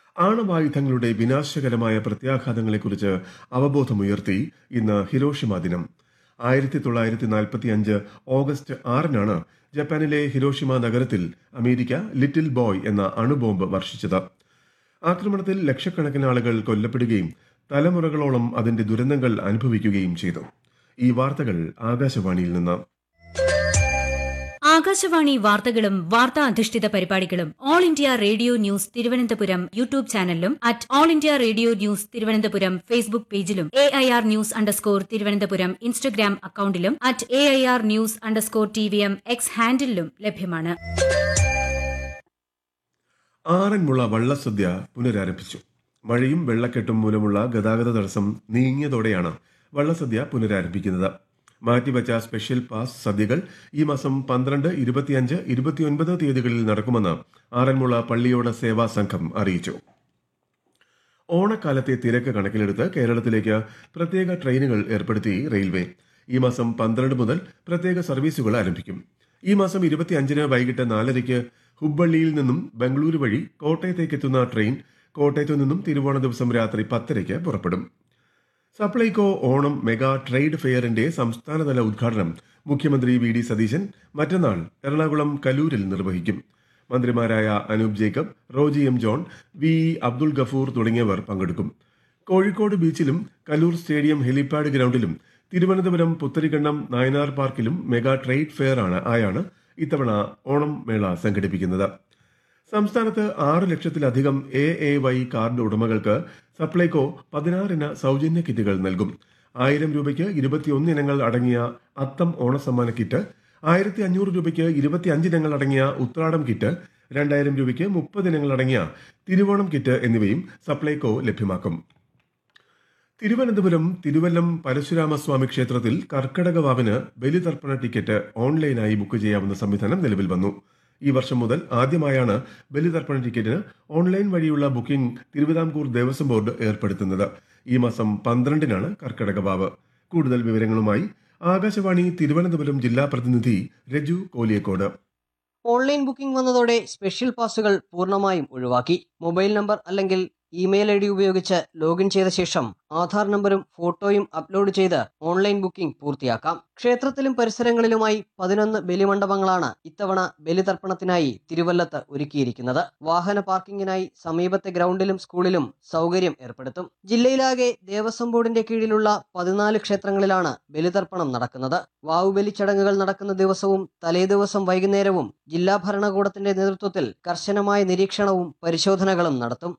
ആണവായുധങ്ങളുടെ വിനാശകരമായ പ്രത്യാഘാതങ്ങളെക്കുറിച്ച് അവബോധമുയർത്തി ഇന്ന് ഹിരോഷിമ ദിനം ആയിരത്തി തൊള്ളായിരത്തി നാൽപ്പത്തി അഞ്ച് ഓഗസ്റ്റ് ആറിനാണ് ജപ്പാനിലെ ഹിരോഷിമ നഗരത്തിൽ അമേരിക്ക ലിറ്റിൽ ബോയ് എന്ന അണുബോംബ് വർഷിച്ചത് ആക്രമണത്തിൽ ലക്ഷക്കണക്കിന് ആളുകൾ കൊല്ലപ്പെടുകയും തലമുറകളോളം അതിന്റെ ദുരന്തങ്ങൾ അനുഭവിക്കുകയും ചെയ്തു ഈ വാർത്തകൾ ആകാശവാണിയിൽ നിന്ന് ആകാശവാണി വാർത്തകളും വാർത്താ അധിഷ്ഠിത പരിപാടികളും all India radio news Thiruvananthapuram YouTube ചാനലിലും at all India radio news Thiruvananthapuram Facebook പേജിലും A I R news underscore Thiruvananthapuram Instagram അക്കൌണ്ടിലും at A I R news underscore T V M X ഹാൻഡിലും ലഭ്യമാണ് ആറന്മുള വള്ളസദ്യ പുനരാരംഭിച്ചു മഴയും വെള്ളക്കെട്ടും മൂലമുള്ള ഗതാഗത തടസ്സം നീങ്ങിയതോടെയാണ് വള്ളസദ്യ പുനരാരംഭിക്കുന്നത് മാറ്റിവച്ച സ്പെഷ്യൽ പാസ് സദ്യകൾ ഈ മാസം പന്ത്രണ്ട് ഇരുപത്തിയഞ്ച് ഇരുപത്തിയൊൻപത് തീയതികളിൽ നടക്കുമെന്ന് ആറന്മുള പള്ളിയോട സേവാ സംഘം അറിയിച്ചു ഓണക്കാലത്തെ തിരക്ക് കണക്കിലെടുത്ത് കേരളത്തിലേക്ക് പ്രത്യേക ട്രെയിനുകൾ ഏർപ്പെടുത്തി റെയിൽവേ ഈ മാസം പന്ത്രണ്ട് മുതൽ പ്രത്യേക സർവീസുകൾ ആരംഭിക്കും ഈ മാസം ഇരുപത്തിയഞ്ചിന് വൈകിട്ട് നാലരയ്ക്ക് ഹുബ്ബള്ളിയിൽ നിന്നും ബംഗളൂരു വഴി കോട്ടയത്തേക്ക് എത്തുന്ന ട്രെയിൻ കോട്ടയത്തു നിന്നും തിരുവോണ ദിവസം രാത്രി പത്തരയ്ക്ക് പുറപ്പെടും സപ്ലൈകോ ഓണം മെഗാ ട്രേഡ് ഫെയറിന്റെ സംസ്ഥാനതല ഉദ്ഘാടനം മുഖ്യമന്ത്രി വി ഡി സതീശൻ മറ്റന്നാൾ എറണാകുളം കലൂരിൽ നിർവഹിക്കും മന്ത്രിമാരായ Anoop Jacob Roji M John V E Abdul Gafoor തുടങ്ങിയവർ പങ്കെടുക്കും കോഴിക്കോട് ബീച്ചിലും കലൂർ സ്റ്റേഡിയം ഹെലിപാഡ് ഗ്രൌണ്ടിലും തിരുവനന്തപുരം പുത്തരിക്കണ്ണം നായനാർ പാർക്കിലും മെഗാ ട്രേഡ് ഫെയർ ആണ് ആയാണ് ഇത്തവണ ഓണം മേള സംഘടിപ്പിക്കുന്നത് സംസ്ഥാനത്ത് ആറ് ലക്ഷത്തിലധികം എ എ വൈ കാർഡ് ഉടമകൾക്ക് സപ്ലൈകോ പതിനാറിന് സൗജന്യ കിറ്റുകൾ നൽകും ആയിരം രൂപയ്ക്ക് ഇരുപത്തിയൊന്ന് ഇനങ്ങൾ അടങ്ങിയ അത്തം ഓണസമ്മാന കിറ്റ് ആയിരത്തി അഞ്ഞൂറ് രൂപയ്ക്ക് ഇരുപത്തിയഞ്ച് ഇനങ്ങൾ അടങ്ങിയ ഉത്രാടം കിറ്റ് രണ്ടായിരം രൂപയ്ക്ക് മുപ്പത് ഇനങ്ങൾ അടങ്ങിയ തിരുവോണം കിറ്റ് എന്നിവയും സപ്ലൈകോ ലഭ്യമാക്കും തിരുവനന്തപുരം തിരുവല്ലം പരശുരാമസ്വാമി ക്ഷേത്രത്തിൽ കർക്കടക വാവിന് ബലിതർപ്പണ ടിക്കറ്റ് ഓൺലൈനായി ബുക്ക് ചെയ്യാവുന്ന സംവിധാനം നിലവിൽ വന്നു ഈ വർഷം മുതൽ ആദ്യമായാണ് ബലിതർപ്പണ ടിക്കറ്റിന് ഓൺലൈൻ വഴിയുള്ള ബുക്കിംഗ് തിരുവിതാംകൂർ ദേവസ്വം ബോർഡ് ഏർപ്പെടുത്തുന്നത് ഈ മാസം പന്ത്രണ്ടിനാണ് കർക്കടക വാവ് കൂടുതൽ വിവരങ്ങളുമായി ആകാശവാണി തിരുവനന്തപുരം ജില്ലാ പ്രതിനിധി രജു കോലിയക്കോട് ഓൺലൈൻ ബുക്കിംഗ് വന്നതോടെ സ്പെഷ്യൽ പാസുകൾ പൂർണ്ണമായും ഒഴിവാക്കി മൊബൈൽ നമ്പർ അല്ലെങ്കിൽ ഇമെയിൽ ഐ ഡി ഉപയോഗിച്ച് ലോഗിൻ ചെയ്ത ശേഷം ആധാർ നമ്പറും ഫോട്ടോയും അപ്ലോഡ് ചെയ്ത് ഓൺലൈൻ ബുക്കിംഗ് പൂർത്തിയാക്കാം ക്ഷേത്രത്തിലും പരിസരങ്ങളിലുമായി പതിനൊന്ന് ബലിമണ്ഡപങ്ങളാണ് ഇത്തവണ ബലിതർപ്പണത്തിനായി തിരുവല്ലത്ത് ഒരുക്കിയിരിക്കുന്നത് വാഹന പാർക്കിങ്ങിനായി സമീപത്തെ ഗ്രൗണ്ടിലും സ്കൂളിലും സൗകര്യം ഏർപ്പെടുത്തും ജില്ലയിലാകെ ദേവസ്വം ബോർഡിന്റെ കീഴിലുള്ള പതിനാല് ക്ഷേത്രങ്ങളിലാണ് ബലിതർപ്പണം നടക്കുന്നത് വാവുബലി ചടങ്ങുകൾ നടക്കുന്ന ദിവസവും തലേദിവസം വൈകുന്നേരവും ജില്ലാ ഭരണകൂടത്തിന്റെ നേതൃത്വത്തിൽ കർശനമായ നിരീക്ഷണവും പരിശോധനകളും നടത്തും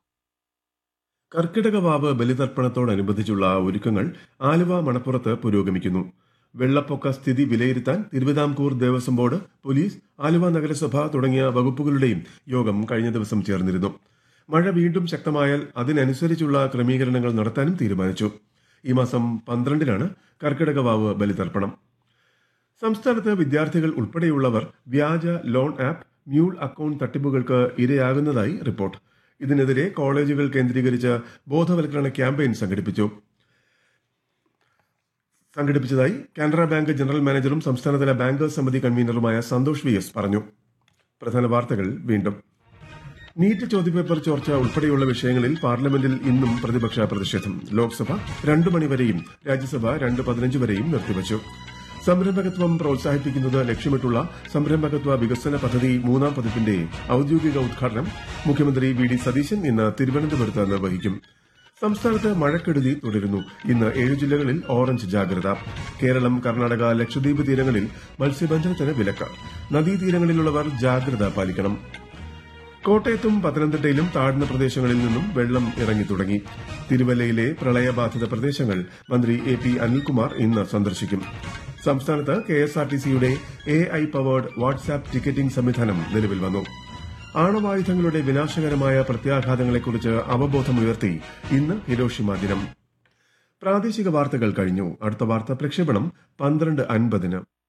കർക്കിടക വാവ് ബലിതർപ്പണത്തോടനുബന്ധിച്ചുള്ള ഒരുക്കങ്ങൾ ആലുവ മണപ്പുറത്ത് പുരോഗമിക്കുന്നു വെള്ളപ്പൊക്ക സ്ഥിതി വിലയിരുത്താൻ തിരുവിതാംകൂർ ദേവസ്വം ബോർഡ് പോലീസ് ആലുവ നഗരസഭ തുടങ്ങിയ വകുപ്പുകളുടെയും യോഗം കഴിഞ്ഞ ദിവസം ചേർന്നിരുന്നു മഴ വീണ്ടും ശക്തമായാൽ അതിനനുസരിച്ചുള്ള ക്രമീകരണങ്ങൾ നടത്താനും തീരുമാനിച്ചു ഈ മാസം പന്ത്രണ്ടിനാണ് കർക്കിടക വാവ് ബലിതർപ്പണം സംസ്ഥാനത്ത് വിദ്യാർത്ഥികൾ ഉൾപ്പെടെയുള്ളവർ വ്യാജ ലോൺ ആപ്പ് മ്യൂൾ അക്കൌണ്ട് തട്ടിപ്പുകൾക്ക് ഇരയാകുന്നതായി റിപ്പോർട്ട് ഇതിനെതിരെ കോളേജുകൾ കേന്ദ്രീകരിച്ച് ബോധവൽക്കരണ ക്യാമ്പയിൻ സംഘടിപ്പിച്ചു സംഘടിപ്പിച്ചതായി കാനറ ബാങ്ക് ജനറൽ മാനേജറും സംസ്ഥാനതല ബാങ്കേഴ്സ് സമിതി കൺവീനറുമായ സന്തോഷ് വി എസ് പറഞ്ഞു പ്രധാന വാർത്തകൾ വീണ്ടും നീറ്റ് ചോദ്യപേപ്പർ ചോർച്ച ഉൾപ്പെടെയുള്ള വിഷയങ്ങളിൽ പാർലമെന്റിൽ ഇന്നും പ്രതിപക്ഷ പ്രതിഷേധം ലോക്സഭ രണ്ടു മണിവരെയും രാജ്യസഭ രണ്ട് പതിനഞ്ച് വരെയും നിർത്തിവച്ചു സംരംഭകത്വം പ്രോത്സാഹിപ്പിക്കുന്നത് ലക്ഷ്യമിട്ടുള്ള സംരംഭകത്വ വികസന പദ്ധതി മൂന്നാം പതിപ്പിന്റെ ഔദ്യോഗിക ഉദ്ഘാടനം മുഖ്യമന്ത്രി വി ഡി സതീശൻ ഇന്ന് തിരുവനന്തപുരത്ത് നിർവഹിക്കും സംസ്ഥാനത്ത് മഴക്കെടുതി തുടരുന്നു ഇന്ന് ഏഴ് ജില്ലകളിൽ ഓറഞ്ച് ജാഗ്രത കേരളം കർണാടക ലക്ഷദ്വീപ് തീരങ്ങളിൽ മത്സ്യബന്ധനത്തിന് വിലക്ക് നദീതീരങ്ങളിലുള്ളവർ ജാഗ്രത പാലിക്കണം കോട്ടയത്തും പത്തനംതിട്ടയിലും താഴ്ന്ന പ്രദേശങ്ങളിൽ നിന്നും വെള്ളം ഇറങ്ങി തുടങ്ങി തിരുവല്ലയിലെ പ്രളയബാധിത പ്രദേശങ്ങൾ മന്ത്രി എ പി അനിൽകുമാർ ഇന്ന് സന്ദർശിക്കും സംസ്ഥാനത്ത് കെ എസ് ആർ ടി സിയുടെ A I powered WhatsApp ticketing സംവിധാനം നിലവിൽ വന്നു ആണവായുധങ്ങളുടെ വിനാശകരമായ പ്രത്യാഘാതങ്ങളെക്കുറിച്ച് അവബോധമുയർത്തി ഇന്ന് ഹിരോഷിമ ദിനം പ്രാദേശിക വാർത്തകൾ കഴിഞ്ഞു അടുത്ത വാർത്ത പ്രക്ഷേപണം പന്ത്രണ്ട് അൻപതിന്